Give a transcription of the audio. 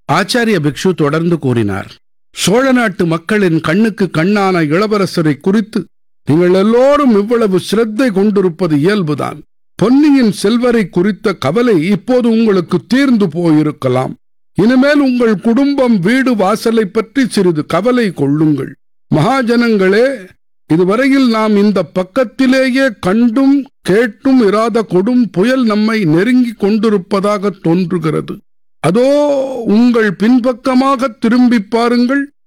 ஆச்சாரிய பிக்ஷு தொடர்ந்து கூறினார் சோழ நாட்டு மக்களின் கண்ணுக்கு கண்ணான இளவரசரை குறித்து நீங்கள் எல்லோரும் இவ்வளவு சிரத்தை கொண்டிருப்பது இயல்புதான் பொன்னியின் செல்வரை குறித்த கவலை இப்போது உங்களுக்கு தீர்ந்து போயிருக்கலாம் இனிமேல் உங்கள் குடும்பம் வீடு வாசலை பற்றி சிறிது கவலை கொள்ளுங்கள் மகாஜனங்களே இதுவரையில் நாம் இந்த பக்கத்திலேயே கண்டும் கேட்டும் இராத கொடும் புயல் நம்மை நெருங்கிக் கொண்டிருப்பதாக தோன்றுகிறது அதோ உங்கள் பின்பக்கமாக திரும்பிப் பாருங்கள்